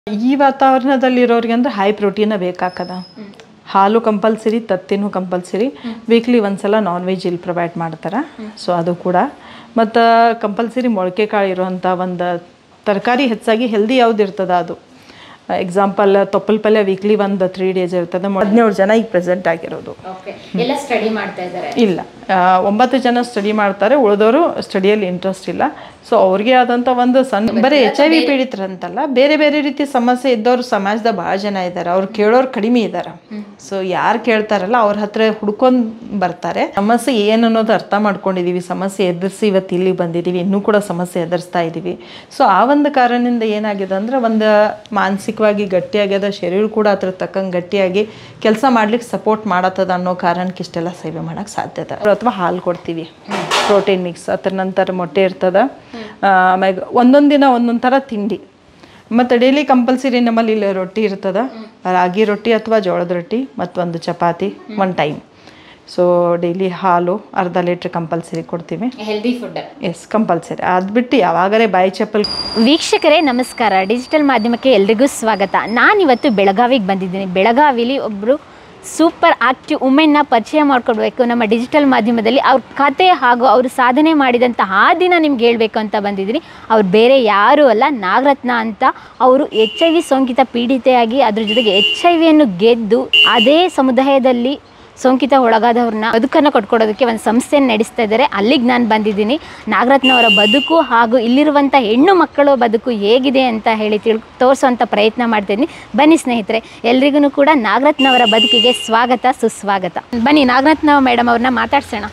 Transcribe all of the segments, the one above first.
ಈ ವಾತಾವರಣದಲ್ಲಿರೋರಿಗೆ ಅಂದ್ರೆ ಹೈ ಪ್ರೋಟೀನ ಬೇಕಾಕದ ಹಾಲು ಕಂಪಲ್ಸರಿ ತತ್ತಿನೂ ಕಂಪಲ್ಸರಿ ವೀಕ್ಲಿ ಒಂದ್ಸಲ ನಾನ್ ವೆಜ್ ಇಲ್ಲಿ ಪ್ರೊವೈಡ್ ಮಾಡ್ತಾರೆ ಸೊ ಅದು ಕೂಡ ಮತ್ತು ಕಂಪಲ್ಸರಿ ಮೊಳಕೆ ಕಾಳು ಇರುವಂಥ ಒಂದು ತರಕಾರಿ ಹೆಚ್ಚಾಗಿ ಹೆಲ್ದಿ ಯಾವ್ದು ಇರ್ತದ ಅದು ಎಕ್ಸಾಂಪಲ್ ತೊಪ್ಪಲ್ ಪಲ್ಯ ವೀಕ್ಲಿ ಒಂದು ತ್ರೀ ಡೇಸ್ ಇರ್ತದೆ ಹದಿನೇಳು ಜನ ಈಗ ಪ್ರೆಸೆಂಟ್ ಆಗಿರೋದು ಓಕೆ ಎಲ್ಲ ಸ್ಟಡಿ ಮಾಡ್ತಾ ಇದ್ದಾರೆ ಇಲ್ಲ ಆ, ಒಂಬತ್ತು ಜನ ಸ್ಟಡಿ ಮಾಡ್ತಾರೆ ಉಳಿದವರು ಸ್ಟಡಿಯಲ್ಲಿ ಇಂಟ್ರೆಸ್ಟ್ ಇಲ್ಲ ಸೊ ಅವ್ರಿಗೆ ಆದಂಥ ಒಂದು ಸಣ್ಣ ಬರೀ ಎಚ್ ಐ ವಿ ಪೀಡಿತರಂತಲ್ಲ ಬೇರೆ ಬೇರೆ ರೀತಿ ಸಮಸ್ಯೆ ಇದ್ದವರು ಸಮಾಜದ ಭಾಳ ಜನ ಇದ್ದಾರೆ ಅವ್ರು ಕೇಳೋರು ಕಡಿಮೆ ಇದ್ದಾರೆ ಸೊ ಯಾರು ಕೇಳ್ತಾರಲ್ಲ ಅವ್ರ ಹತ್ರ ಹುಡ್ಕೊಂಡು ಬರ್ತಾರೆ ಸಮಸ್ಯೆ ಏನು ಅನ್ನೋದು ಅರ್ಥ ಮಾಡ್ಕೊಂಡಿದೀವಿ ಸಮಸ್ಯೆ ಎದುರಿಸಿ ಇವತ್ತು ಇಲ್ಲಿ ಬಂದಿದ್ದೀವಿ ಇನ್ನೂ ಕೂಡ ಸಮಸ್ಯೆ ಎದುರಿಸ್ತಾ ಇದ್ದೀವಿ ಸೊ ಆ ಒಂದು ಕಾರಣದಿಂದ ಏನಾಗಿದೆ ಅಂದ್ರೆ ಒಂದು ಮಾನಸಿಕವಾಗಿ ಗಟ್ಟಿಯಾಗ್ಯದ ಶರೀರ ಕೂಡ ಅದ್ರ ತಕ್ಕಂಗೆ ಗಟ್ಟಿಯಾಗಿ ಕೆಲಸ ಮಾಡ್ಲಿಕ್ಕೆ ಸಪೋರ್ಟ್ ಮಾಡತ್ತದ ಅನ್ನೋ ಕಾರಣಕ್ಕೆ ಇಷ್ಟೆಲ್ಲ ಸೇವೆ ಮಾಡೋಕ್ಕೆ ಸಾಧ್ಯತೆ ಅಥವಾ ಹಾಲು ಕೊಡ್ತೀವಿ ಪ್ರೋಟೀನ್ ಮಿಕ್ಸ್ ಅದ್ರ ನಂತರ ಮೊಟ್ಟೆ ಇರ್ತದ ಆಮ್ಯಾಗ ಒಂದೊಂದು ದಿನ ಒಂದೊಂದು ಥರ ತಿಂಡಿ ಮತ್ತು ಡೈಲಿ ಕಂಪಲ್ಸರಿ ನಮ್ಮಲ್ಲಿ ಇಲ್ಲಿ ರೊಟ್ಟಿ ಇರ್ತದ ರಾಗಿ ರೊಟ್ಟಿ ಅಥವಾ ಜೋಳದ ರೊಟ್ಟಿ ಮತ್ತು ಒಂದು ಚಪಾತಿ ಒನ್ ಟೈಮ್ ಸೊ ಡೈಲಿ ಹಾಲು ಅರ್ಧ ಲೀಟ್ರ್ ಕಂಪಲ್ಸರಿ ಕೊಡ್ತೀವಿ ಹೆಲ್ದಿ ಫುಡ್ ಎಸ್ ಕಂಪಲ್ಸರಿ ಅದು ಬಿಟ್ಟು ಯಾವಾಗಲೇ ಬಾಯಿ ಚಪ್ಪಲ್ ವೀಕ್ಷಕರೇ ನಮಸ್ಕಾರ ಡಿಜಿಟಲ್ ಮಾಧ್ಯಮಕ್ಕೆ ಎಲ್ರಿಗೂ ಸ್ವಾಗತ ನಾನಿವತ್ತು ಬೆಳಗಾವಿಗೆ ಬಂದಿದ್ದೀನಿ ಬೆಳಗಾವಿಲಿ ಒಬ್ಬರು ಸೂಪರ್ ಆಕ್ಟಿವ್ ವುಮೆನ್ನ ಪರಿಚಯ ಮಾಡ್ಕೊಡ್ಬೇಕು ನಮ್ಮ ಡಿಜಿಟಲ್ ಮಾಧ್ಯಮದಲ್ಲಿ ಅವ್ರ ಕತೆ ಹಾಗೂ ಅವರು ಸಾಧನೆ ಮಾಡಿದಂಥ ಆ ದಿನ ನಿಮ್ಗೆ ಹೇಳಬೇಕು ಅಂತ ಬಂದಿದ್ದೀನಿ ಅವ್ರು ಬೇರೆ ಯಾರೂ ಅಲ್ಲ ನಾಗರತ್ನ ಅಂತ ಅವರು ಎಚ್ ಐ ವಿ ಸೋಂಕಿತ ಪೀಡಿತೆಯಾಗಿ ಅದ್ರ ಜೊತೆಗೆ ಎಚ್ ಐ ವಿಯನ್ನು ಗೆದ್ದು ಅದೇ ಸಮುದಾಯದಲ್ಲಿ ಸೋಂಕಿತ ಒಳಗಾದವ್ರನ್ನ ಬದುಕನ್ನು ಕೊಟ್ಕೊಡೋದಕ್ಕೆ ಒಂದು ಸಂಸ್ಥೆಯನ್ನು ನಡೆಸ್ತಾ ಇದ್ದಾರೆ ಅಲ್ಲಿಗೆ ನಾನು ಬಂದಿದ್ದೀನಿ ನಾಗರತ್ನವರ ಬದುಕು ಹಾಗೂ ಇಲ್ಲಿರುವಂಥ ಹೆಣ್ಣು ಮಕ್ಕಳು ಬದುಕು ಹೇಗಿದೆ ಅಂತ ಹೇಳಿ ತಿಳ್ ತೋರಿಸುವಂಥ ಪ್ರಯತ್ನ ಮಾಡ್ತಿದ್ದೀನಿ ಬನ್ನಿ ಸ್ನೇಹಿತರೆ ಎಲ್ರಿಗೂ ಕೂಡ ನಾಗರತ್ನವರ ಬದುಕಿಗೆ ಸ್ವಾಗತ ಸುಸ್ವಾಗತ ಬನ್ನಿ ನಾಗರತ್ನ ಮೇಡಮ್ ಅವ್ರನ್ನ ಮಾತಾಡ್ಸೋಣ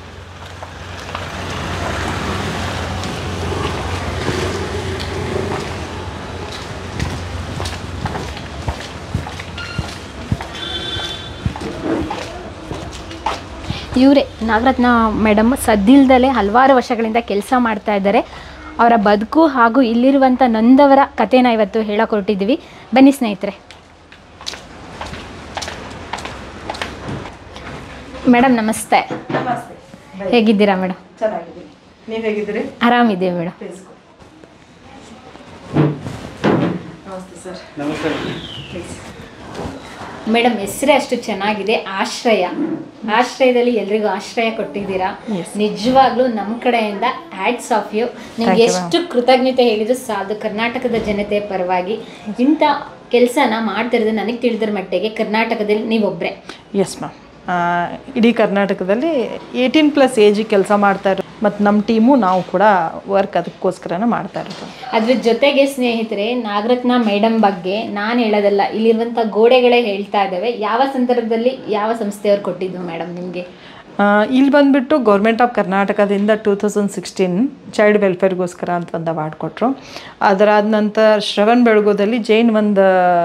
ಇವರೇ ನಾಗರತ್ನ ಮೇಡಮ್ ಸದ್ದಿಲ್ದಲೇ ಹಲವಾರು ವರ್ಷಗಳಿಂದ ಕೆಲಸ ಮಾಡ್ತಾ ಇದ್ದಾರೆ ಅವರ ಬದುಕು ಹಾಗೂ ಇಲ್ಲಿರುವಂಥ ನೊಂದವರ ಕಥೆನ ಇವತ್ತು ಹೇಳಕ್ಕೆ ಹೊರಟಿದ್ದೀವಿ ಬನ್ನಿ ಸ್ನೇಹಿತರೆ ಮೇಡಮ್ ನಮಸ್ತೆ ಹೇಗಿದ್ದೀರಾ ಮೇಡಮ್ ಚೆನ್ನಾಗಿದ್ದೀನಿ ನೀವು ಹೇಗಿದ್ದೀರಿ ಆರಾಮಿದ್ದೀವಿ ಮೇಡಮ್ ನಮಸ್ತೆ ಸರ್ ಮೇಡಮ್ ಹೆಸರೇ ಅಷ್ಟು ಚೆನ್ನಾಗಿದೆ ಆಶ್ರಯ ಆಶ್ರಯದಲ್ಲಿ ಎಲ್ರಿಗೂ ಆಶ್ರಯ ಕೊಟ್ಟಿದ್ದೀರಾ ನಿಜವಾಗ್ಲೂ ನಮ್ಮ ಕಡೆಯಿಂದ ಹ್ಯಾಟ್ಸ್ ಆಫ್ ಯು ನಿಮ್ಗೆ ಎಷ್ಟು ಕೃತಜ್ಞತೆ ಹೇಳಿದ್ರು ಸಾಲದು ಕರ್ನಾಟಕದ ಜನತೆ ಪರವಾಗಿ ಇಂಥ ಕೆಲಸನ ಮಾಡ್ತಿರೋದು ನನಗೆ ತಿಳಿದ್ರ ಮಟ್ಟಿಗೆ ಕರ್ನಾಟಕದಲ್ಲಿ ನೀವೊಬ್ಬರೇ ಎಸ್ ಮ್ಯಾಮ್ ಇಡೀ ಕರ್ನಾಟಕದಲ್ಲಿ ಏಯ್ಟೀನ್ ಪ್ಲಸ್ ಏಜಿಗೆ ಕೆಲಸ ಮಾಡ್ತಾ ಇರೋ ಮತ್ತು ನಮ್ಮ ಟೀಮು ನಾವು ಕೂಡ ವರ್ಕ್ ಅದಕ್ಕೋಸ್ಕರನೇ ಮಾಡ್ತಾ ಇರೋದು ಅದ್ರ ಜೊತೆಗೆ ಸ್ನೇಹಿತರೆ ನಾಗರತ್ನ ಮೇಡಮ್ ಬಗ್ಗೆ ನಾನು ಹೇಳೋದಲ್ಲ ಇಲ್ಲಿರುವಂಥ ಗೋಡೆಗಳೇ ಹೇಳ್ತಾ ಇದ್ದಾವೆ ಯಾವ ಸಂದರ್ಭದಲ್ಲಿ ಯಾವ ಸಂಸ್ಥೆಯವ್ರು ಕೊಟ್ಟಿದ್ದು ಮೇಡಮ್ ನಿಮಗೆ ಆ, ಇಲ್ಲಿ ಬಂದುಬಿಟ್ಟು ಗೌರ್ಮೆಂಟ್ ಆಫ್ ಕರ್ನಾಟಕದಿಂದ ಟೂ ತೌಸಂಡ್ ಸಿಕ್ಸ್ಟೀನ್ ಚೈಲ್ಡ್ ವೆಲ್ಫೇರ್ಗೋಸ್ಕರ ಅಂತ ಒಂದು ಅವಾರ್ಡ್ ಕೊಟ್ಟರು ಅದರಾದ ನಂತರ ಶ್ರವಣ್ ಬೆಳಗೋದಲ್ಲಿ ಜೈನ್ ಒಂದು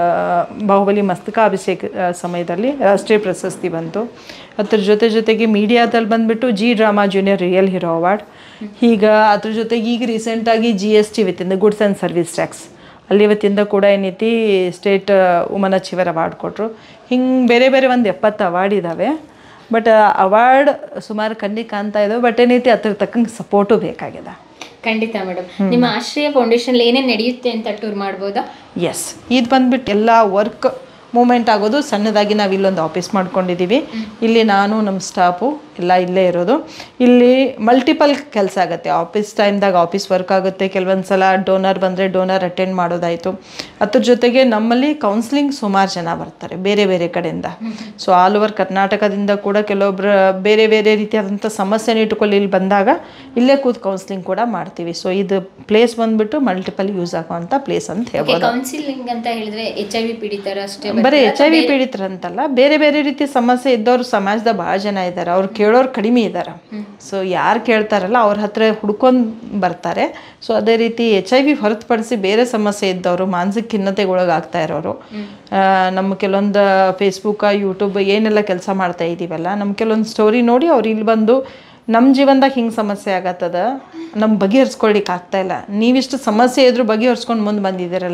ಬಾಹುಬಲಿ ಮಸ್ತಕಾಭಿಷೇಕ ಆ, ಸಮಯದಲ್ಲಿ ರಾಷ್ಟ್ರೀಯ ಪ್ರಶಸ್ತಿ ಬಂತು ಅದ್ರ ಜೊತೆ ಜೊತೆಗೆ ಮೀಡಿಯಾದಲ್ಲಿ ಬಂದುಬಿಟ್ಟು Zee drama junior real hero award ಈಗ ಅದ್ರ ಜೊತೆಗೆ ಈಗ ರೀಸೆಂಟಾಗಿ ಜಿ ಎಸ್ ಟಿ ವಿತಿಂದ ಗುಡ್ಸ್ ಆ್ಯಂಡ್ ಸರ್ವಿಸ್ ಟ್ಯಾಕ್ಸ್ ಅಲ್ಲಿ ಇವತ್ತಿಂದ ಕೂಡ ಏನೈತಿ ಸ್ಟೇಟ್ ವುಮನ್ ಅಚೀವರ್ ಅವಾರ್ಡ್ ಕೊಟ್ಟರು ಹಿಂಗೆ ಬೇರೆ ಬೇರೆ ಒಂದು ಎಪ್ಪತ್ತು ಅವಾರ್ಡ್ ಇದ್ದಾವೆ ಬಟ್ ಅವಾರ್ಡ್ ಸುಮಾರು ಕಣ್ಣಿಗೆ ಕಾಣ್ತಾ ಇದ್ದಾವೆ ಬಟ್ ಏನೈತಿ ಅದ್ರ ತಕ್ಕಂಗೆ ಸಪೋರ್ಟು ಬೇಕಾಗಿದೆ ಖಂಡಿತ ಮೇಡಮ್ ನಿಮ್ಮ ಆಶ್ರಯ ಫೌಂಡೇಶನ್ ಏನೇನು ನಡೆಯುತ್ತೆ ಅಂತ ಟೂರ್ ಮಾಡ್ಬೋದಾ ಎಸ್ ಇದು ಬಂದ್ಬಿಟ್ಟು ಎಲ್ಲ ವರ್ಕ್ ಮೂಮೆಂಟ್ ಆಗೋದು ಸಣ್ಣದಾಗಿ ನಾವು ಇಲ್ಲೊಂದು ಆಫೀಸ್ ಮಾಡ್ಕೊಂಡಿದ್ದೀವಿ ಇಲ್ಲಿ ನಾನು ನಮ್ಮ ಸ್ಟಾಫು ಎಲ್ಲ ಇಲ್ಲೇ ಇರೋದು ಇಲ್ಲಿ ಮಲ್ಟಿಪಲ್ ಕೆಲಸ ಆಗುತ್ತೆ ಆಫೀಸ್ ಟೈಮ್ದಾಗ ಆಫೀಸ್ ವರ್ಕ್ ಆಗುತ್ತೆ ಕೆಲವೊಂದು ಸಲ ಡೋನರ್ ಬಂದರೆ ಡೋನರ್ ಅಟೆಂಡ್ ಮಾಡೋದಾಯಿತು ಅದ್ರ ಜೊತೆಗೆ ನಮ್ಮಲ್ಲಿ ಕೌನ್ಸ್ಲಿಂಗ್ ಸುಮಾರು ಜನ ಬರ್ತಾರೆ ಬೇರೆ ಬೇರೆ ಕಡೆಯಿಂದ ಸೊ ಆಲ್ ಓವರ್ ಕರ್ನಾಟಕದಿಂದ ಕೂಡ ಕೆಲವೊಬ್ರು ಬೇರೆ ಬೇರೆ ರೀತಿಯಾದಂಥ ಸಮಸ್ಯೆನ ಇಟ್ಕೊಳ್ಳಿ ಇಲ್ಲಿ ಬಂದಾಗ ಇಲ್ಲೇ ಕೂತ್ ಕೌನ್ಸ್ಲಿಂಗ್ ಕೂಡ ಮಾಡ್ತೀವಿ ಸೊ ಇದು ಪ್ಲೇಸ್ ಬಂದ್ಬಿಟ್ಟು ಮಲ್ಟಿಪಲ್ ಯೂಸ್ ಆಗುವಂಥ ಪ್ಲೇಸ್ ಅಂತ ಹೇಳ್ಬೋದು ಕೌನ್ಸಿಲಿಂಗ್ ಅಂತ ಹೇಳಿದ್ರೆ ಎಚ್ ಐ ವಿ ಪೀಡಿತರ ಅಷ್ಟೇ ಬರೀ ಎಚ್ ಐ ವಿ ಪೀಡಿತರಂತಲ್ಲ ಬೇರೆ ಬೇರೆ ರೀತಿ ಸಮಸ್ಯೆ ಇದ್ದವರು ಸಮಾಜದ ಭಾಳ ಜನ ಇದ್ದಾರೆ ಅವ್ರು ಕೇಳೋರು ಕಡಿಮೆ ಇದ್ದಾರೆ ಸೊ ಯಾರು ಕೇಳ್ತಾರಲ್ಲ ಅವ್ರ ಹತ್ರ ಹುಡ್ಕೊಂಡು ಬರ್ತಾರೆ ಸೊ ಅದೇ ರೀತಿ ಎಚ್ ಐ ವಿ ಹೊರತುಪಡಿಸಿ ಬೇರೆ ಸಮಸ್ಯೆ ಇದ್ದವರು ಮಾನಸಿಕ ಖಿನ್ನತೆಗೊಳಗಾಗ್ತಾ ಇರೋರು ಆ, ನಮ್ಮ ಕೆಲವೊಂದು ಫೇಸ್ಬುಕ್ಕ ಯೂಟ್ಯೂಬ್ ಏನೆಲ್ಲ ಕೆಲಸ ಮಾಡ್ತಾ ಇದ್ದೀವಲ್ಲ ನಮ್ಮ ಕೆಲವೊಂದು ಸ್ಟೋರಿ ನೋಡಿ ಅವ್ರು ಇಲ್ಲಿ ಬಂದು ನಮ್ಮ ಜೀವನದಾಗ ಹಿಂಗೆ ಸಮಸ್ಯೆ ಆಗತ್ತದ ನಮ್ಮ ಬಗೆಹರಿಸ್ಕೊಳ್ಲಿಕ್ಕೆ ಆಗ್ತಾ ಇಲ್ಲ ನೀವಿಷ್ಟು ಸಮಸ್ಯೆ ಇದ್ರೂ ಬಗೆಹರಿಸ್ಕೊಂಡು ಮುಂದೆ ಬಂದಿದ್ದೀರಲ್ಲ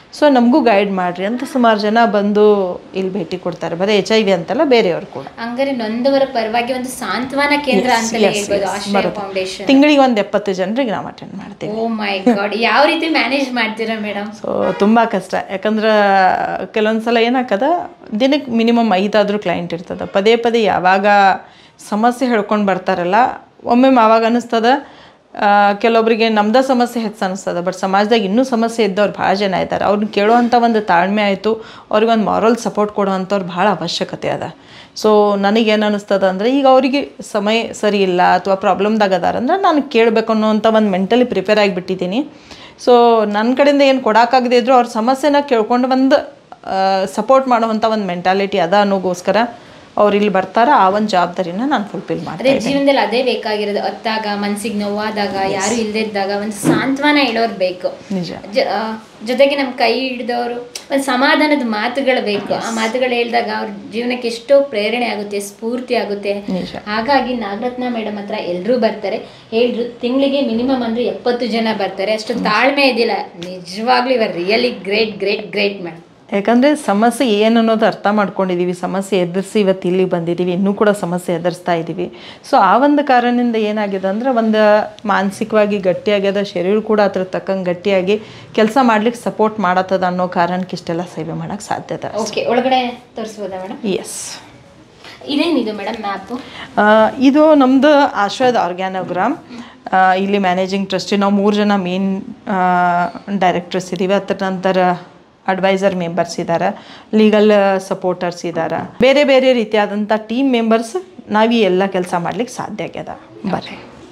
ಸೊ ನಮಗೂ ಗೈಡ್ ಮಾಡಿರಿ ಅಂತ ಸುಮಾರು ಜನ ಬಂದು ಇಲ್ಲಿ ಭೇಟಿ ಕೊಡ್ತಾರೆ ಬರೀ ಎಚ್ ಐ ವಿ ಅಂತಲ್ಲ ಬೇರೆಯವ್ರು ಕೂಡ ಹಂಗಾರೆ ನೊಂದವರ ಪರವಾಗಿ ಒಂದು ಸಾಂತ್ವನ ಕೇಂದ್ರ ಅಂತಲೇ ಹೇಳ್ಬೋದು ಆಶ್ರಯ ಫೌಂಡೇಶನ್ ತಿಂಗಳಿಗೆ ಒಂದು ಎಪ್ಪತ್ತು ಜನರಿಗೆ ನಾವು ಅಟೆಂಡ್ ಮಾಡ್ತೀವಿ ಓ ಮೈ ಗಾಡ್ ಯಾವ ರೀತಿ ಮ್ಯಾನೇಜ್ ಮಾಡ್ತೀರಾ ಮೇಡಮ್ ಸೊ ತುಂಬ ಕಷ್ಟ ಯಾಕಂದ್ರೆ ಕೆಲವೊಂದು ಸಲ ಏನಾಕದ ದಿನಕ್ಕೆ ಮಿನಿಮಮ್ ಐದಾದರೂ ಕ್ಲೈಂಟ್ ಇರ್ತದೆ ಪದೇ ಪದೇ ಯಾವಾಗ ಸಮಸ್ಯೆ ಹೇಳ್ಕೊಂಡು ಬರ್ತಾರಲ್ಲ ಒಮ್ಮೆ ಆವಾಗ ಅನ್ನಿಸ್ತದ ಆ, ಕೆಲವೊಬ್ಬರಿಗೆ ನಮ್ದ ಸಮಸ್ಯೆ ಹೆಚ್ಚು ಅನಿಸ್ತದೆ ಬಟ್ ಸಮಾಜದಾಗ ಇನ್ನೂ ಸಮಸ್ಯೆ ಇದ್ದವ್ರು ಭಾಳ ಜನ ಇದ್ದಾರೆ ಅವ್ರನ್ನ ಕೇಳುವಂಥ ಒಂದು ತಾಳ್ಮೆ ಆಯಿತು ಅವ್ರಿಗೊಂದು ಮಾರಲ್ ಸಪೋರ್ಟ್ ಕೊಡುವಂಥವ್ರು ಭಾಳ ಅವಶ್ಯಕತೆ ಅದ ಸೊ ನನಗೇನು ಅನ್ನಿಸ್ತದ ಅಂದರೆ ಈಗ ಅವರಿಗೆ ಸಮಯ ಸರಿ ಇಲ್ಲ ಅಥವಾ ಪ್ರಾಬ್ಲಮ್ದಾಗ ಅದಾರ ಅಂದ್ರೆ ನಾನು ಕೇಳಬೇಕು ಅನ್ನೋವಂಥ ಒಂದು ಮೆಂಟಲಿ ಪ್ರಿಪೇರ್ ಆಗಿಬಿಟ್ಟಿದ್ದೀನಿ ಸೊ ನನ್ನ ಕಡೆಯಿಂದ ಏನು ಕೊಡೋಕ್ಕಾಗದೇ ಇದ್ರೂ ಅವ್ರ ಸಮಸ್ಯೆನ ಕೇಳ್ಕೊಂಡು ಬಂದು ಸಪೋರ್ಟ್ ಮಾಡುವಂಥ ಒಂದು ಮೆಂಟಾಲಿಟಿ ಅದ ಅನ್ನೋಗೋಸ್ಕರ ಅವ್ರು ಇಲ್ಲಿ ಬರ್ತಾರ ಆ ಒಂದು ಜವಾಬ್ದಾರಿನ ನಾನು ಫುಲ್ಫಿಲ್ ಮಾಡ್ತೀನಿ ಅದೇ ಜೀವನದಲ್ಲಿ ಅದೇ ಬೇಕಾಗಿರೋದು ಅತ್ತಾಗ ಮನ್ಸಿಗೆ ನೋವಾದಾಗ ಯಾರು ಇಲ್ಲದೆ ಇದ್ದಾಗ ಒಂದು ಸಾಂತ್ವನ ಹೇಳೋರು ಬೇಕು ನಿಜ ಜ- ಆ, ಜೊತೆಗೆ ನಮ್ಮ ಕೈ ಹಿಡಿದವರು ಒಂದು ಸಮಾಧಾನದ ಮಾತುಗಳು ಬೇಕು ಆ ಮಾತುಗಳು ಹೇಳಿದಾಗ ಅವ್ರ ಜೀವನಕ್ಕೆ ಎಷ್ಟೋ ಪ್ರೇರಣೆ ಆಗುತ್ತೆ ಸ್ಫೂರ್ತಿ ಆಗುತ್ತೆ ನಿಜ ಹಾಗಾಗಿ ನಾಗರತ್ನ ಮೇಡಮ್ ಹತ್ರ ಎಲ್ಲರೂ ಬರ್ತಾರೆ ಹೇಳಿದ್ರು ತಿಂಗಳಿಗೆ ಮಿನಿಮಮ್ ಅಂದ್ರೆ ಎಪ್ಪತ್ತು ಜನ ಬರ್ತಾರೆ ಅಷ್ಟು ತಾಳ್ಮೆ ಇದಿಲ್ಲ ನಿಜವಾಗ್ಲೂ ಇವ really great great great madam ಯಾಕಂದರೆ ಸಮಸ್ಯೆ ಏನು ಅನ್ನೋದು ಅರ್ಥ ಮಾಡ್ಕೊಂಡಿದ್ದೀವಿ ಸಮಸ್ಯೆ ಎದುರಿಸಿ ಇವತ್ತು ಇಲ್ಲಿ ಬಂದಿದ್ದೀವಿ ಇನ್ನೂ ಕೂಡ ಸಮಸ್ಯೆ ಎದುರಿಸ್ತಾ ಇದ್ದೀವಿ ಸೊ ಆ ಒಂದು ಕಾರಣದಿಂದ ಏನಾಗಿದೆ ಅಂದರೆ ಒಂದು ಮಾನಸಿಕವಾಗಿ ಗಟ್ಟಿಯಾಗ್ಯದ ಶರೀರ ಕೂಡ ಅದ್ರ ತಕ್ಕಂಗೆ ಗಟ್ಟಿಯಾಗಿ ಕೆಲಸ ಮಾಡ್ಲಿಕ್ಕೆ ಸಪೋರ್ಟ್ ಮಾಡತ್ತದ ಅನ್ನೋ ಕಾರಣಕ್ಕೆ ಇಷ್ಟೆಲ್ಲ ಸೇವೆ ಮಾಡೋಕ್ಕೆ ಸಾಧ್ಯತೆ ಓಕೆ ಒಳಗಡೆ ತೋರಿಸ್ಬೋದಾ ಮೇಡಮ್ ಎಸ್ ಇದೇನಿದು ಮೇಡಮ್ ಮ್ಯಾಪು ಆ, ಇದು ನಮ್ಮದು ಆಶ್ರಯದ ಆರ್ಗ್ಯಾನೋಗ್ರಾಮ್ ಆ, ಇಲ್ಲಿ ಮ್ಯಾನೇಜಿಂಗ್ ಟ್ರಸ್ಟಿ ನಾವು ಮೂರು ಜನ ಮೇನ್ ಡೈರೆಕ್ಟರ್ಸ್ ಇದ್ದೀವಿ ಅದರ ನಂತರ ಅಡ್ವೈಸರ್ ಮೆಂಬರ್ಸ್ ಇದ್ದಾರೆ ಲೀಗಲ್ ಸಪೋರ್ಟರ್ಸ್ ಇದ್ದಾರೆ ಬೇರೆ ಬೇರೆ ರೀತಿಯಾದಂಥ ಟೀಮ್ ಮೆಂಬರ್ಸ್ ನಾವು ಈ ಎಲ್ಲ ಕೆಲಸ ಮಾಡ್ಲಿಕ್ಕೆ ಸಾಧ್ಯ ಆಗ್ಯದ ಬರ್ರಿ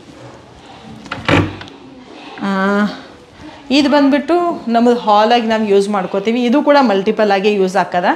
ಆ, ಇದು ಬಂದ್ಬಿಟ್ಟು ನಮ್ಮದು ಹಾಲಾಗಿ ನಾವು ಯೂಸ್ ಮಾಡ್ಕೋತೀವಿ ಇದು ಕೂಡ ಮಲ್ಟಿಪಲ್ ಆಗಿ ಯೂಸ್ ಆಗ್ತದ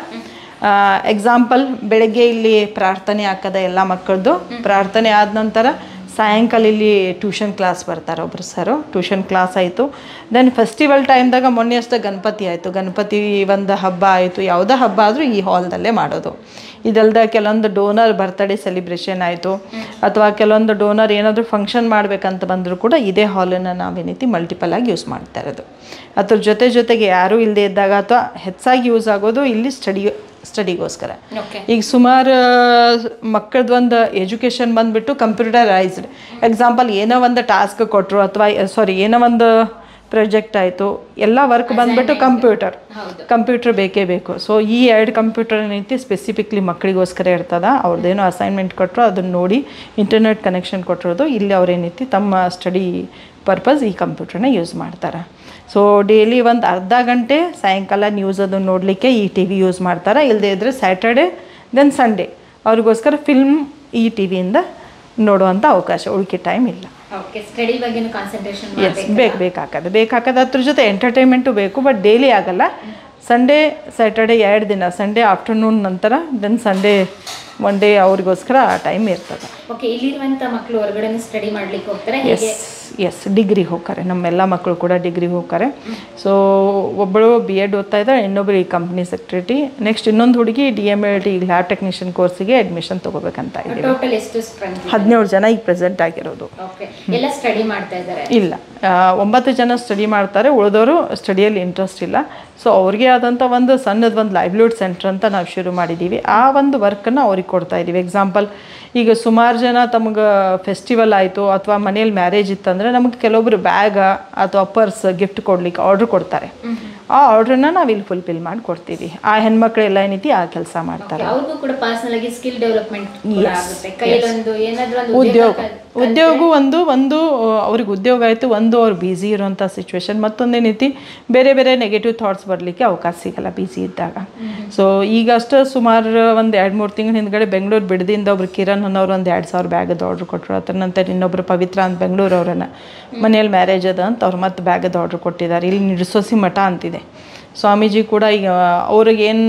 ಎಕ್ಸಾಂಪಲ್ ಬೆಳಗ್ಗೆ ಇಲ್ಲಿ ಪ್ರಾರ್ಥನೆ ಹಾಕದ ಎಲ್ಲ ಮಕ್ಕಳದು ಪ್ರಾರ್ಥನೆ ಆದ ನಂತರ ಸಾಯಂಕಾಲ ಇಲ್ಲಿ ಟ್ಯೂಷನ್ ಕ್ಲಾಸ್ ಬರ್ತಾರೆ ಒಬ್ರು ಸರು ಟ್ಯೂಷನ್ ಕ್ಲಾಸ್ ಆಯಿತು ದೆನ್ ಫೆಸ್ಟಿವಲ್ ಟೈಮ್ದಾಗ ಮೊನ್ನೆ ಅಷ್ಟೇ ಗಣಪತಿ ಆಯಿತು ಗಣಪತಿ ಒಂದು ಹಬ್ಬ ಆಯಿತು ಯಾವುದೇ ಹಬ್ಬ ಆದರೂ ಈ ಹಾಲ್ದಲ್ಲೇ ಮಾಡೋದು ಇದಲ್ದ ಕೆಲವೊಂದು ಡೋನರ್ ಬರ್ತ್ಡೇ ಸೆಲಿಬ್ರೇಷನ್ ಆಯಿತು ಅಥವಾ ಕೆಲವೊಂದು ಡೋನರ್ ಏನಾದರೂ ಫಂಕ್ಷನ್ ಮಾಡಬೇಕಂತ ಬಂದರೂ ಕೂಡ ಇದೇ ಹಾಲನ್ನು ನಾವೇನೈತಿ ಮಲ್ಟಿಪಲ್ ಆಗಿ ಯೂಸ್ ಮಾಡ್ತಾ ಇರೋದು ಅದ್ರ ಜೊತೆ ಜೊತೆಗೆ ಯಾರೂ ಇಲ್ಲದೆ ಇದ್ದಾಗ ಅಥವಾ ಹೆಚ್ಚಾಗಿ ಯೂಸ್ ಆಗೋದು ಇಲ್ಲಿ ಸ್ಟಡಿ ಸ್ಟಡಿಗೋಸ್ಕರ ಓಕೆ ಈಗ ಸುಮಾರು ಮಕ್ಕಳದ್ದು ಒಂದು ಎಜುಕೇಷನ್ ಬಂದ್ಬಿಟ್ಟು ಕಂಪ್ಯೂಟರೈಸ್ಡ್ ಎಕ್ಸಾಂಪಲ್ ಏನೋ ಒಂದು ಟಾಸ್ಕ್ ಕೊಟ್ಟರು ಅಥವಾ ಸಾರಿ ಏನೋ ಒಂದು ಪ್ರಾಜೆಕ್ಟ್ ಆಯಿತು ಎಲ್ಲ ವರ್ಕ್ ಬಂದ್ಬಿಟ್ಟು ಕಂಪ್ಯೂಟರ್ ಹೌದು. ಕಂಪ್ಯೂಟರ್ ಬೇಕೇ ಬೇಕು ಸೊ ಈ ಎರಡು ಕಂಪ್ಯೂಟರ್ ಏನೈತಿ ಸ್ಪೆಸಿಫಿಕ್ಲಿ ಮಕ್ಕಳಿಗೋಸ್ಕರ ಇರ್ತದ ಅವ್ರದ್ದೇನೋ ಅಸೈನ್ಮೆಂಟ್ ಕೊಟ್ಟರು ಅದನ್ನು ನೋಡಿ ಇಂಟರ್ನೆಟ್ ಕನೆಕ್ಷನ್ ಕೊಟ್ಟಿರೋದು ಇಲ್ಲಿ ಅವ್ರೇನೈತಿ ತಮ್ಮ ಸ್ಟಡಿ ಪರ್ಪಸ್ ಈ ಕಂಪ್ಯೂಟರ್ನ ಯೂಸ್ ಮಾಡ್ತಾರೆ ಸೊ ಡೈಲಿ ಒಂದು ಅರ್ಧ ಗಂಟೆ ಸಾಯಂಕಾಲ ನ್ಯೂಸ್ ಅದನ್ನು ನೋಡಲಿಕ್ಕೆ ಈ ಟಿ ವಿ ಯೂಸ್ ಮಾಡ್ತಾರೆ ಇಲ್ಲದೇ ಇದ್ದರೆ ಸ್ಯಾಟರ್ಡೆ ದೆನ್ ಸಂಡೇ ಅವ್ರಿಗೋಸ್ಕರ ಫಿಲ್ಮ್ ಈ ಟಿ ವಿಯಿಂದ ನೋಡುವಂಥ ಅವಕಾಶ ಉಳ್ಕೆ ಟೈಮ್ ಇಲ್ಲ ಓಕೆ ಸ್ಟಡಿ ಬಗ್ಗೆ ಕಾನ್ಸಂಟ್ರೇಷನ್ ಎಸ್ ಬೇಕು ಬೇಕಾಗದೆ ಬೇಕಾಗದೆ ಅದ್ರ ಜೊತೆ ಎಂಟರ್ಟೈನ್ಮೆಂಟು ಬೇಕು ಬಟ್ ಡೈಲಿ ಆಗಲ್ಲ ಸಂಡೇ ಸ್ಯಾಟರ್ಡೆ ಎರಡು ದಿನ ಸಂಡೇ ಆಫ್ಟರ್ನೂನ್ ನಂತರ ದೆನ್ ಸಂಡೇ ಒನ್ ಡೇ ಅವ್ರಿಗೋಸ್ಕರ ಆ ಟೈಮ್ ಇರ್ತದೆ ಓಕೆ ಇಲ್ಲಿರುವಂತ ಮಕ್ಕಳು ಹೊರಗಡೆ ಸ್ಟಡಿ ಮಾಡ್ಲಿಕ್ಕೆ ಹೋಗ್ತಾರೆ ಹೇಗೆ ಎಸ್ ಎಸ್ ಡಿಗ್ರಿ ಹೋಗ್ತಾರೆ ನಮ್ಮೆಲ್ಲ ಮಕ್ಕಳು ಕೂಡ ಡಿಗ್ರಿ ಹೋಗ್ತಾರೆ ಸೊ ಒಬ್ಬಳು ಬಿ ಎಡ್ ಓದ್ತಾ ಇದ್ದಾರೆ ಇನ್ನೊಬ್ರು ಈ ಕಂಪ್ನಿ ಸೆಕ್ರೆಟರಿ ನೆಕ್ಸ್ಟ್ ಇನ್ನೊಂದು ಹುಡುಗಿ D M L T lab technician ಕೋರ್ಸಿಗೆ ಅಡ್ಮಿಷನ್ ತೊಗೋಬೇಕಂತ ಇದ್ದೀವಿ ಟೋಟಲ್ ಎಷ್ಟು ಸ್ಟ್ರೆಂತ್ ಹದಿನೇಳು ಜನ ಈಗ ಪ್ರೆಸೆಂಟ್ ಆಗಿರೋದು ಓಕೆ ಎಲ್ಲ ಸ್ಟಡಿ ಮಾಡ್ತಾ ಇದ್ದಾರೆ ಇಲ್ಲ ಆ, ಒಂಬತ್ತು ಜನ ಸ್ಟಡಿ ಮಾಡ್ತಾರೆ ಉಳಿದವರು ಸ್ಟಡಿಯಲ್ಲಿ ಇಂಟ್ರೆಸ್ಟ್ ಇಲ್ಲ ಸೊ ಅವ್ರಿಗೆ ಆದಂಥ ಒಂದು ಸಣ್ಣದು ಒಂದು ಲೈವ್ಲಿಹುಡ್ ಸೆಂಟರ್ ಅಂತ ನಾವು ಶುರು ಮಾಡಿದ್ದೀವಿ ಆ ಒಂದು ವರ್ಕನ್ನು ಅವ್ರಿಗೆ ಕೊಡ್ತಾ ಇದ್ದೀವಿ ಎಕ್ಸಾಂಪಲ್ ಈಗ ಸುಮಾರು ಜನ ತಮಗೆ ಫೆಸ್ಟಿವಲ್ ಆಯಿತು ಅಥವಾ ಮನೇಲಿ ಮ್ಯಾರೇಜ್ ಇತ್ತಂದರೆ ನಮಗೆ ಕೆಲವೊಬ್ರು ಬ್ಯಾಗ ಅಥವಾ ಪರ್ಸ್ ಗಿಫ್ಟ್ ಕೊಡ್ಲಿಕ್ಕೆ ಆರ್ಡ್ರ್ ಕೊಡ್ತಾರೆ ಆ ಆರ್ಡ್ರನ್ನ ನಾವು ಇಲ್ಲಿ ಫುಲ್ಫಿಲ್ ಮಾಡಿ ಕೊಡ್ತೀವಿ ಆ ಹೆಣ್ಮಕ್ಳೆಲ್ಲ ಏನೈತಿ ಆ ಕೆಲಸ ಮಾಡ್ತಾರೆ ಅವ್ರಿಗೂ ಕೂಡ ಪರ್ಸನಲ್ ಆಗಿ ಸ್ಕಿಲ್ ಡೆವಲಪ್ಮೆಂಟ್ ಆಗುತ್ತೆ ಕೈಯಲ್ಲೊಂದು ಏನಾದ್ರೂ ಒಂದು ಉದ್ಯೋಗ ಕಲ್- ಉದ್ಯೋಗ ಒಂದು ಒಂದು ಆ, ಅವ್ರಿಗೆ ಉದ್ಯೋಗ ಆಯಿತು ಒಂದು ಅವ್ರು ಬ್ಯುಸಿ ಇರುವಂಥ ಸಿಚುವೇಶನ್ ಮತ್ತೊಂದೇನೈತಿ ಬೇರೆ ಬೇರೆ ನೆಗೆಟಿವ್ ಥಾಟ್ಸ್ ಬರಲಿಕ್ಕೆ ಅವಕಾಶ ಸಿಗಲ್ಲ ಬ್ಯುಸಿ ಇದ್ದಾಗ ಸೊ ಈಗಷ್ಟು ಸುಮಾರು ಒಂದು ಎರಡು ಮೂರು ತಿಂಗಳ ಹಿಂದ್ಗಡೆ ಬೆಂಗಳೂರು ಬಿಡದಿಂದ ಒಬ್ರು ಕಿರಣ್ ಅನ್ನೋರು ಒಂದು ಎರಡು ಸಾವಿರ ಬ್ಯಾಗದ ಆರ್ಡ್ರ್ ಕೊಟ್ಟರು ಅದರ ನಂತರ ಇನ್ನೊಬ್ರು ಪವಿತ್ರ ಅಂತ ಬೆಂಗಳೂರು ಅವರನ್ನು ಮನೇಲಿ ಮ್ಯಾರೇಜ್ ಅದ ಅಂತ ಅವ್ರು ಮತ್ತೆ ಬ್ಯಾಗದ ಆರ್ಡ್ರ್ ಕೊಟ್ಟಿದ್ದಾರೆ ಇಲ್ಲಿ ನಿಡ್ಸೋಸಿ ಮಠ ಅಂತಿದೆ ಸ್ವಾಮೀಜಿ ಕೂಡ ಈಗ ಅವ್ರಿಗೇನು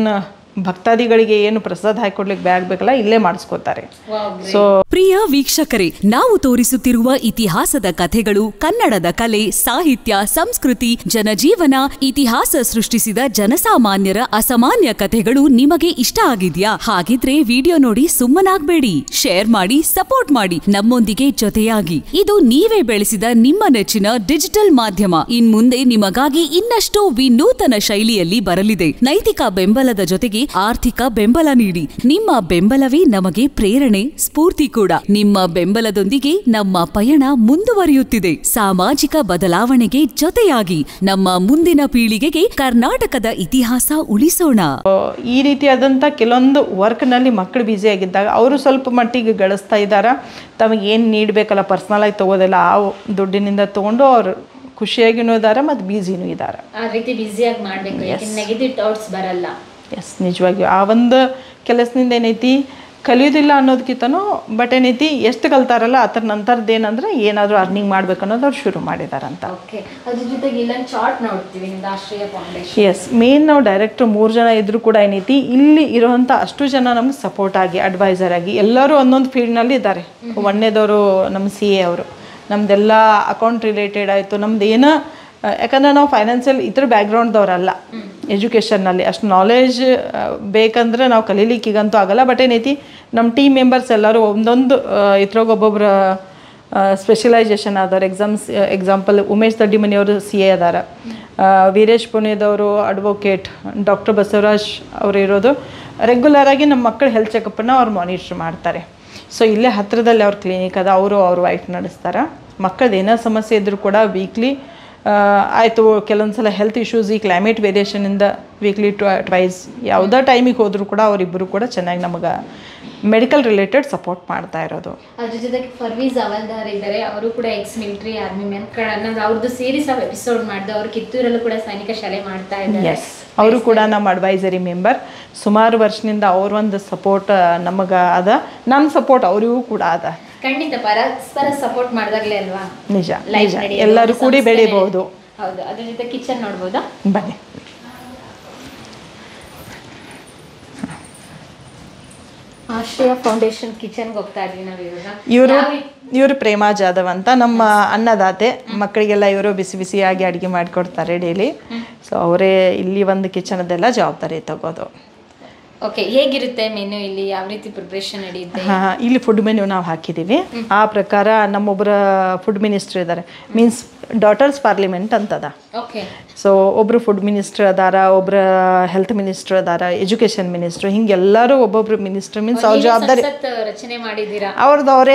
ಭಕ್ತಾದಿಗಳಿಗೆ ಏನು ಪ್ರಸಾದ ಹಾಕೊಡ್ಲಿಕ್ಕೆ ಬ್ಯಾಗ್ ಬೇಕಲ್ಲ ಇಲ್ಲೇ ಮಾಡಿಸ್ಕೋತಾರೆ ಸೊ ಪ್ರಿಯ ವೀಕ್ಷಕರೇ ನಾವು ತೋರಿಸುತ್ತಿರುವ ಇತಿಹಾಸದ ಕಥೆಗಳು ಕನ್ನಡದ ಕಲೆ ಸಾಹಿತ್ಯ ಸಂಸ್ಕೃತಿ ಜನಜೀವನ ಇತಿಹಾಸ ಸೃಷ್ಟಿಸಿದ ಜನಸಾಮಾನ್ಯರ ಅಸಾಮಾನ್ಯ ಕಥೆಗಳು ನಿಮಗೆ ಇಷ್ಟ ಆಗಿದ್ಯಾ ಹಾಗಿದ್ರೆ ವಿಡಿಯೋ ನೋಡಿ ಸುಮ್ಮನಾಗ್ಬೇಡಿ ಶೇರ್ ಮಾಡಿ ಸಪೋರ್ಟ್ ಮಾಡಿ ನಮ್ಮೊಂದಿಗೆ ಜೊತೆಯಾಗಿ ಇದು ನೀವೇ ಬೆಳೆಸಿದ ನಿಮ್ಮ ನೆಚ್ಚಿನ ಡಿಜಿಟಲ್ ಮಾಧ್ಯಮ ಇನ್ಮುಂದೆ ನಿಮಗಾಗಿ ಇನ್ನಷ್ಟು ವಿನೂತನ ಶೈಲಿಯಲ್ಲಿ ಬರಲಿದೆ ನೈತಿಕ ಬೆಂಬಲದ ಜೊತೆಗೆ ಆರ್ಥಿಕ ಬೆಂಬಲ ನೀಡಿ ನಿಮ್ಮ ಬೆಂಬಲವೇ ನಮಗೆ ಪ್ರೇರಣೆ ಸ್ಫೂರ್ತಿ ಕೂಡ ನಿಮ್ಮ ಬೆಂಬಲದೊಂದಿಗೆ ನಮ್ಮ ಪಯಣ ಮುಂದುವರಿಯುತ್ತಿದೆ ಸಾಮಾಜಿಕ ಬದಲಾವಣೆಗೆ ಜೊತೆಯಾಗಿ ನಮ್ಮ ಮುಂದಿನ ಪೀಳಿಗೆಗೆ ಕರ್ನಾಟಕದ ಇತಿಹಾಸ ಉಳಿಸೋಣ ಈ ರೀತಿಯಾದಂಥ ಕೆಲವೊಂದು ವರ್ಕ್ನಲ್ಲಿ ಮಕ್ಕಳು ಬ್ಯುಸಿ ಆಗಿದ್ದಾಗ ಅವರು ಸ್ವಲ್ಪ ಮಟ್ಟಿಗೆ ಗಳಿಸ್ತಾ ಇದ್ದಾರೆ ತಮಗೆ ಏನು ನೀಡಬೇಕಲ್ಲ ಪರ್ಸ್ನಲಾಗಿ ತೊಗೋದಿಲ್ಲ ಆ ದುಡ್ಡಿನಿಂದ ತೊಗೊಂಡು ಅವರು ಖುಷಿಯಾಗಿನೂ ಇದ್ದಾರೆ ಮತ್ತು ಬ್ಯುಸಿನೂ ಇದ್ದಾರೆ ಆ ರೀತಿ ಬ್ಯುಸಿಯಾಗಿ ಮಾಡಬೇಕು ಯಾಕೆ ನೆಗೆಟಿವ್ ಥಾಟ್ಸ್ ಬರಲ್ಲ ಎಸ್ ನಿಜವಾಗಿಯೂ ಆ ಒಂದು ಕೆಲಸದಿಂದ ಏನೈತಿ ಕಲಿಯೋದಿಲ್ಲ ಅನ್ನೋದಕ್ಕಿಂತನೂ ಬಟ್ ಏನೈತಿ ಎಷ್ಟು ಕಲ್ತಾರಲ್ಲ ಅದ್ರ ನಂತರದ್ದು ಏನಂದ್ರೆ ಏನಾದರೂ ಅರ್ನಿಂಗ್ ಮಾಡ್ಬೇಕು ಅನ್ನೋದು ಅವ್ರು ಶುರು ಮಾಡಿದಾರಂತ ಓಕೆ ಅದ್ರ ಜೊತೆಗೆ ಇಲ್ಲೊಂದು ಚಾರ್ಟ್ ನೋಡ್ತೀವಿ ನಿಮ್ದು ಆಶ್ರಯ ಫೌಂಡೇಶನ್ ಎಸ್ ಮೇನ್ ನಾವು ಡೈರೆಕ್ಟ್ರು ಮೂರು ಜನ ಇದ್ದರೂ ಕೂಡ ಏನೈತಿ ಇಲ್ಲಿ ಇರೋವಂಥ ಅಷ್ಟು ಜನ ನಮ್ಗೆ ಸಪೋರ್ಟ್ ಆಗಿ ಅಡ್ವೈಸರ್ ಆಗಿ ಎಲ್ಲರೂ ಒಂದೊಂದು ಫೀಲ್ಡ್ನಲ್ಲಿ ಇದ್ದಾರೆ ಒಂದನೇದವರು ನಮ್ಮ ಸಿ ಎ ಅವರು ನಮ್ದೆಲ್ಲ ಅಕೌಂಟ್ ರಿಲೇಟೆಡ್ ಆಯಿತು ನಮ್ದು ಏನೋ ಯಾಕಂದ್ರೆ ನಾವು ಫೈನಾನ್ಷಿಯಲ್ ಇದ್ರ ಬ್ಯಾಕ್ಗ್ರೌಂಡ್ದವರಲ್ಲ ಎಜುಕೇಷನ್ನಲ್ಲಿ ಅಷ್ಟು ನಾಲೆಜ್ ಬೇಕಂದ್ರೆ ನಾವು ಕಲೀಲಿಕ್ಕೀಗಂತೂ ಆಗಲ್ಲ ಬಟ್ ಏನೈತಿ ನಮ್ಮ ಟೀಮ್ ಮೆಂಬರ್ಸ್ ಎಲ್ಲರೂ ಒಂದೊಂದು ಇದ್ರಾಗ ಒಬ್ಬೊಬ್ಬರ ಸ್ಪೆಷಲೈಸೇಷನ್ ಆದವ್ರು ಎಕ್ಸಾಮ್ಸ್ ಎಕ್ಸಾಂಪಲ್ ಉಮೇಶ್ ದಡ್ಡಿಮನಿಯವರು ಸಿ ಎ ಅದಾರ ಆ, ವೀರೇಶ್ ಪುಣೆದವರು ಅಡ್ವೊಕೇಟ್ ಡಾಕ್ಟರ್ ಬಸವರಾಜ್ ಅವರು ಇರೋದು ರೆಗ್ಯುಲರಾಗಿ ನಮ್ಮ ಮಕ್ಕಳ ಹೆಲ್ತ್ ಚೆಕಪ್ಪನ್ನು ಅವ್ರು ಮಾನಿಟ್ರ್ ಮಾಡ್ತಾರೆ ಸೊ ಇಲ್ಲೇ ಹತ್ತಿರದಲ್ಲಿ ಅವ್ರ ಕ್ಲಿನಿಕ್ ಅದ ಅವರು ಅವ್ರ ವೈಫ್ ನಡೆಸ್ತಾರೆ ಮಕ್ಕಳದ್ದು ಏನೋ ಸಮಸ್ಯೆ ಇದ್ದರೂ ಕೂಡ ವೀಕ್ಲಿ ಆಯಿತು ಕೆಲವೊಂದು ಸಲ ಹೆಲ್ತ್ ಇಶ್ಯೂಸ್ ಈ ಕ್ಲೈಮೇಟ್ ವೇರಿಯೇಷನಿಂದ ವೀಕ್ಲಿ ಟ್ವೈಸ್ ಯಾವುದೇ ಟೈಮಿಗೆ ಹೋದರೂ ಕೂಡ ಅವರಿಬ್ಬರು ಕೂಡ ಚೆನ್ನಾಗಿ ನಮಗೆ ಮೆಡಿಕಲ್ ರಿಲೇಟೆಡ್ ಸಪೋರ್ಟ್ ಮಾಡ್ತಾ ಇರೋದು ಅದ್ರ ಜೊತೆಗೆ ಫರ್ವೀಸ್ ಅವಲ್ದಾರ್ ಇದ್ದಾರೆ ಅವರು ಕೂಡ ಎಕ್ಸ್ ಮಿಲಿಟರಿ ಆರ್ಮಿ ಮೆನ್ ಅನ್ನೋದು ಅವ್ರದ್ದು ಸೀರೀಸ್ ಆಫ್ ಎಪಿಸೋಡ್ ಮಾಡಿದ್ದು ಅವ್ರು ಕಿತ್ತೂರಲ್ಲೂ ಕೂಡ ಸೈನಿಕ ಶಾಲೆ ಮಾಡ್ತಾ ಇದ್ದಾರೆ ಎಸ್ ಅವರು ಕೂಡ ನಮ್ಮ ಅಡ್ವೈಸರಿ ಮೆಂಬರ್ ಸುಮಾರು ವರ್ಷದಿಂದ ಅವ್ರ ಒಂದು ಸಪೋರ್ಟ್ ನಮಗೆ ಅದ ನಮ್ಮ ಸಪೋರ್ಟ್ ಅವರಿಗೂ ಕೂಡ ಅದ ಖಂಡಿತ ಪರಸ್ಪರ ಸಪೋರ್ಟ್ ಮಾಡಿದಾಗ್ಲೇ ಅಲ್ವಾ ನಿಜ ಲೈಫ್ ನಿಜ ನಡೆಯೋದು, ಎಲ್ಲರೂ ಒಂದು ಕೂಡಿ ಸಂಸ್ಥೆ ಬೆಳಿಬಹುದು ನಡೆಯೋದು. ಹೌದು ಅದ್ರ ಜೊತೆ ಕಿಚನ್ ನೋಡ್ಬೋದಾ ಬನ್ನಿ ಆಶ್ರಯ ಫೌಂಡೇಶನ್ ಕಿಚನ್ಗೆ ಹೋಗ್ತಾ ಇದ್ವಿ ನಾವು ಇವಾಗ ಇವರು ಯಾವ ರೀತಿ- ಇವರು ಪ್ರೇಮಾ ಜಾಧವ್ ಅಂತ ನಮ್ಮ ಅನ್ನದಾತೆ ಮಕ್ಕಳಿಗೆಲ್ಲ ಇವರು ಬಿಸಿ ಬಿಸಿಯಾಗಿ ಅಡುಗೆ ಮಾಡಿಕೊಡ್ತಾರೆ ಡೈಲಿ ಸೊ ಅವರೇ ಇಲ್ಲಿ ಒಂದು ಕಿಚನದೆಲ್ಲ ಜವಾಬ್ದಾರಿ ತಗೋದು ಓಕೆ ಹೇಗಿರುತ್ತೆ ಮೆನು ಇಲ್ಲಿ ಯಾವ ರೀತಿ ಪ್ರಿಪ್ರೇಷನ್ ನಡೆಯುತ್ತೆ ಹಾ, ಇಲ್ಲಿ ಫುಡ್ ಮೆನ್ಯೂ ನಾವು ಹಾಕಿದ್ದೀವಿ ಆ ಪ್ರಕಾರ ನಮ್ಮೊಬ್ಬರ ಫುಡ್ ಮಿನಿಸ್ಟರ್ ಇದ್ದಾರೆ ಮೀನ್ಸ್ ಡಾಟರ್ಸ್ ಪಾರ್ಲಿಮೆಂಟ್ ಅಂತದ ಓಕೆ ಸೊ ಒಬ್ಬರು ಫುಡ್ ಮಿನಿಸ್ಟರ್ ಅದಾರ ಒಬ್ಬರ ಹೆಲ್ತ್ ಮಿನಿಸ್ಟರ್ ಅದಾರ ಎಜುಕೇಷನ್ ಮಿನಿಸ್ಟರ್ ಹಿಂಗೆಲ್ಲರೂ ಒಬ್ಬೊಬ್ರು ಮಿನಿಸ್ಟರ್ ಮೀನ್ಸ್ ಅವ್ರ ಜವಾಬ್ದಾರಿ ಸಖತ್ ರಚನೆ ಮಾಡಿದ್ದೀರಾ ಅವ್ರದ್ದು ಅವರೇ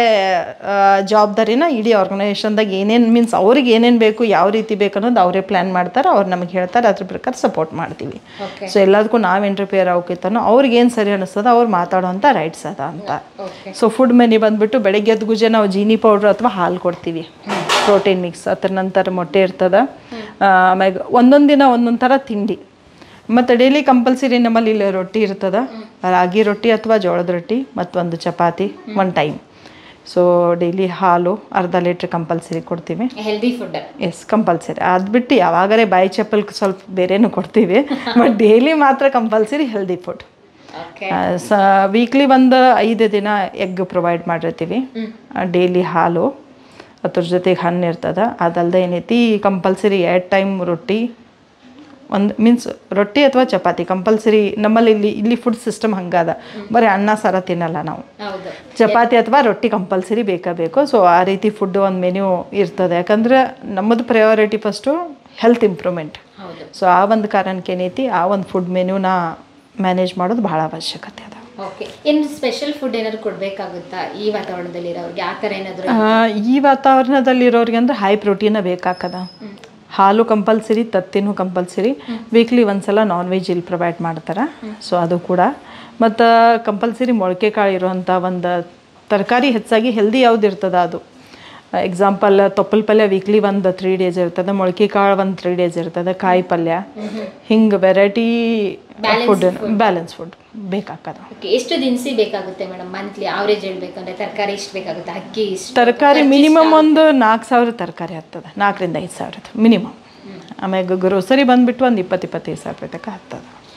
ಜವಾಬ್ದಾರಿನ ಇಡೀ ಆರ್ಗನೈಸೇಷನ್ದಾಗ ಏನೇನು ಮೀನ್ಸ್ ಅವ್ರಿಗೆ ಏನೇನು ಬೇಕು ಯಾವ ರೀತಿ ಬೇಕು ಅನ್ನೋದು ಅವರೇ ಪ್ಲ್ಯಾನ್ ಮಾಡ್ತಾರೆ ಅವ್ರು ನಮಗೆ ಹೇಳ್ತಾರೆ ಅದ್ರ ಪ್ರಕಾರ ಸಪೋರ್ಟ್ ಮಾಡ್ತೀವಿ ಓಕೆ ಸೊ ಎಲ್ಲದಕ್ಕೂ ನಾವು ಇಂಟರ್ಫಿಯರ್ ಆಗೋಕಿತ್ತನೋ ಅವ್ರಿಗೆ ಏನು ಸರಿ ಅನಿಸ್ತದ ಅವ್ರು ಮಾತಾಡೋವಂಥ ರೈಟ್ಸ್ ಅದ ಅಂತ ಓಕೆ ಸೊ ಫುಡ್ ಮೆನಿ ಬಂದ್ಬಿಟ್ಟು ಬೆಳಗ್ಗೆ ಎದ್ದ ಗುಜೆ ನಾವು ಜೀನಿ ಪೌಡ್ರ್ ಅಥವಾ ಹಾಲು ಕೊಡ್ತೀವಿ ಪ್ರೋಟೀನ್ ಮಿಕ್ಸ್ ಅದ್ರ ನಂತರ ಮೊಟ್ಟೆ ಇರ್ತದ ಆಮ್ಯಾಗ ಒಂದೊಂದು ದಿನ ಒಂದೊಂದು ಥರ ತಿಂಡಿ ಮತ್ತು ಡೈಲಿ ಕಂಪಲ್ಸರಿ ನಮ್ಮಲ್ಲಿ ಇಲ್ಲಿ ರೊಟ್ಟಿ ಇರ್ತದ ರಾಗಿ ರೊಟ್ಟಿ ಅಥವಾ ಜೋಳದ ರೊಟ್ಟಿ ಮತ್ತು ಒಂದು ಚಪಾತಿ ಒನ್ ಟೈಮ್ ಸೊ ಡೈಲಿ ಹಾಲು ಅರ್ಧ ಲೀಟ್ರ್ ಕಂಪಲ್ಸರಿ ಕೊಡ್ತೀವಿ ಹೆಲ್ದಿ ಫುಡ್ ಎಸ್ ಕಂಪಲ್ಸರಿ ಅದು ಬಿಟ್ಟು ಯಾವಾಗಲೇ ಬಾಯಿ ಚಪ್ಪಲ್ ಸ್ವಲ್ಪ ಬೇರೆನೂ ಕೊಡ್ತೀವಿ ಬಟ್ ಡೈಲಿ ಮಾತ್ರ ಕಂಪಲ್ಸರಿ ಹೆಲ್ದಿ ಫುಡ್ ಓಕೆ ಸ ವೀಕ್ಲಿ ಒಂದು ಐದು ದಿನ ಎಗ್ ಪ್ರೊವೈಡ್ ಮಾಡಿರ್ತೀವಿ ಡೈಲಿ ಹಾಲು ಅದ್ರ ಜೊತೆಗೆ ಹಣ್ಣು ಇರ್ತದೆ ಅದಲ್ಲದೆ ಏನೈತಿ ಕಂಪಲ್ಸರಿ ಎರಡು ಟೈಮ್ ರೊಟ್ಟಿ ಒಂದು ಮೀನ್ಸ್ ರೊಟ್ಟಿ ಅಥವಾ ಚಪಾತಿ ಕಂಪಲ್ಸರಿ ನಮ್ಮಲ್ಲಿ ಇಲ್ಲಿ ಇಲ್ಲಿ ಫುಡ್ ಸಿಸ್ಟಮ್ ಹಂಗದ ಬರೀ ಅನ್ನ ಸಾರ ತಿನ್ನಲ್ಲ ನಾವು ಹೌದು ಚಪಾತಿ ಅಥವಾ ರೊಟ್ಟಿ ಕಂಪಲ್ಸರಿ ಬೇಕಾ ಬೇಕು ಸೊ ಆ ರೀತಿ ಫುಡ್ ಒಂದು ಮೆನ್ಯೂ ಇರ್ತದೆ ಯಾಕಂದ್ರೆ ನಮ್ಮದು ಪ್ರಯಾರಿಟಿ ಫಸ್ಟು ಹೆಲ್ತ್ ಇಂಪ್ರೂವ್ಮೆಂಟ್ ಹೌದು ಸೊ ಆ ಒಂದು ಕಾರಣಕ್ಕೆ ಏನೈತಿ ಆ ಒಂದು ಫುಡ್ ಮೆನ್ಯೂನ ಮ್ಯಾನೇಜ್ ಮಾಡೋದು ಭಾಳ ಅವಶ್ಯಕತೆ ಅದ ಓಕೆ ಏನು ಸ್ಪೆಷಲ್ ಫುಡ್ ಏನಾದ್ರು ಕೊಡಬೇಕಾಗುತ್ತಾ ಈ ವಾತಾವರಣದಲ್ಲಿ ಇರೋರಿಗೆ ಆ ಥರ ಏನಾದರೂ ಆ, ಈ ವಾತಾವರಣದಲ್ಲಿರೋರಿಗೆ ಅಂದ್ರೆ ಹೈ ಪ್ರೋಟೀನ ಬೇಕಾಕದ ಹಾಲು ಕಂಪಲ್ಸರಿ ತತ್ತಿನೂ ಕಂಪಲ್ಸರಿ ವೀಕ್ಲಿ ಒಂದ್ಸಲ ನಾನ್ ವೆಜ್ ಇಲ್ಲಿ ಪ್ರೊವೈಡ್ ಮಾಡ್ತಾರೆ ಸೊ ಅದು ಕೂಡ ಮತ್ತು ಕಂಪಲ್ಸರಿ ಮೊಳಕೆ ಕಾಳು ಇರುವಂಥ ಒಂದು ತರಕಾರಿ ಹೆಚ್ಚಾಗಿ ಹೆಲ್ದಿ ಯಾವ್ದು ಇರ್ತದ ಅದು ಎಕ್ಸಾಂಪಲ್ ತೊಪ್ಪಲ್ ಪಲ್ಯ ವೀಕ್ಲಿ ಒಂದು ತ್ರೀ ಡೇಸ್ ಇರ್ತದೆ ಮೊಳಕೆ ಕಾಳು ಒಂದು ತ್ರೀ ಡೇಸ್ ಇರ್ತದೆ ಕಾಯಿ ಪಲ್ಯ ಹಿಂಗೆ ವೆರೈಟಿ ಫುಡ್ ಬ್ಯಾಲೆನ್ಸ್ ಫುಡ್ ಬೇಕಾಗ್ತದ ಓಕೆ ಎಷ್ಟು ದಿನಸಿ ಬೇಕಾಗುತ್ತೆ ಮೇಡಮ್ ಮಂತ್ಲಿ ಆವ್ರೇಜ್ ಹೇಳ್ಬೇಕಂದ್ರೆ ತರಕಾರಿ ಇಷ್ಟು ಬೇಕಾಗುತ್ತೆ ಅಕ್ಕಿ ಇಷ್ಟು ತರಕಾರಿ ಮಿನಿಮಮ್ ಒಂದು ನಾಲ್ಕು ಸಾವಿರ ತರಕಾರಿ ಆಗ್ತದೆ ನಾಲ್ಕರಿಂದ ಐದು ಸಾವಿರದ ಮಿನಿಮಮ್ ಆಮ್ಯಾಗ ಗ್ರೋಸರಿ ಬಂದುಬಿಟ್ಟು ಒಂದು ಇಪ್ಪತ್ತು ಇಪ್ಪತ್ತೈದು ಸಾವಿರ ರೂಪಾಯಿ ತನಕ ಆಗ್ತದೆ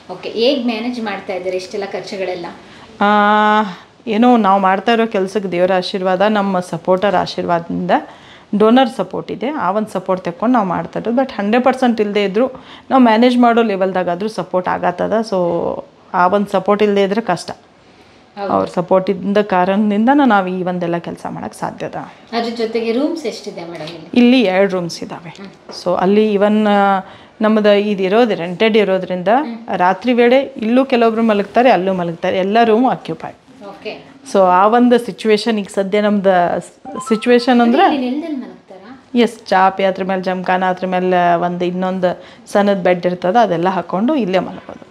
ಓಕೆ ಹೇಗೆ ಮ್ಯಾನೇಜ್ ಮಾಡ್ತಾ ಇದ್ದಾರೆ ಇಷ್ಟೆಲ್ಲ ಖರ್ಚುಗಳೆಲ್ಲ ಆ, ಏನೋ ನಾವು ಮಾಡ್ತಾ ಇರೋ ಕೆಲಸಕ್ಕೆ ದೇವರ ಆಶೀರ್ವಾದ ನಮ್ಮ ಸಪೋರ್ಟರ್ ಆಶೀರ್ವಾದದಿಂದ ಡೋನರ್ ಸಪೋರ್ಟ್ ಇದೆ ಆ ಒಂದು ಸಪೋರ್ಟ್ ತೆಕ್ಕೊಂಡು ನಾವು ಮಾಡ್ತಾ ಇರೋದು ಬಟ್ ಹಂಡ್ರೆಡ್ ಪರ್ಸೆಂಟ್ ಇಲ್ಲದೆ ಇದ್ದರೂ ನಾವು ಮ್ಯಾನೇಜ್ ಮಾಡೋ ಲೆವೆಲ್ದಾಗಾದರೂ ಸಪೋರ್ಟ್ ಆಗತ್ತದ ಸೊ ಆ ಒಂದು ಸಪೋರ್ಟ್ ಇಲ್ಲದೆ ಇದ್ರೆ ಕಷ್ಟ ಅವ್ರ ಸಪೋರ್ಟ್ ಇದ್ದ ಕಾರಣದಿಂದ ನಾವು ಈ ಒಂದೆಲ್ಲ ಕೆಲಸ ಮಾಡೋಕ್ಕೆ ಸಾಧ್ಯದ ಅದ್ರ ಜೊತೆಗೆ ರೂಮ್ಸ್ ಎಷ್ಟಿದೆ ಮೇಡಮ್ ಇಲ್ಲಿ ಇಲ್ಲಿ ಎರಡು ರೂಮ್ಸ್ ಇದ್ದಾವೆ ಸೊ ಅಲ್ಲಿ ಇವನ್ ನಮ್ಮದು ಇದು ಇರೋದು ರೆಂಟೆಡ್ ಇರೋದ್ರಿಂದ ರಾತ್ರಿ ವೇಳೆ ಇಲ್ಲೂ ಕೆಲವೊಬ್ರು ಮಲಗ್ತಾರೆ ಅಲ್ಲೂ ಮಲಗ್ತಾರೆ ಎಲ್ಲ ರೂಮು ಅಕ್ಯುಪೈಡ್ ಓಕೆ ಸೊ ಆ ಒಂದು ಸಿಚುವೇಶನ್ ಈಗ ಸದ್ಯ ನಮ್ದು ಸಿಚುವೇಶನ್ ಅಂದ್ರೆ ನೆಲದಲ್ಲಿ ಮಲಗ್ತಾರಾ ಎಸ್ ಚಾಪಿ ಅದ್ರ ಮೇಲೆ ಜಮ್ಖಾನ ಅದ್ರ ಮೇಲೆ ಒಂದು ಇನ್ನೊಂದು ಸಣ್ಣದ ಬೆಡ್ ಇರ್ತದೆ ಅದೆಲ್ಲ ಹಾಕ್ಕೊಂಡು ಇಲ್ಲೇ ಮಲಗೋದು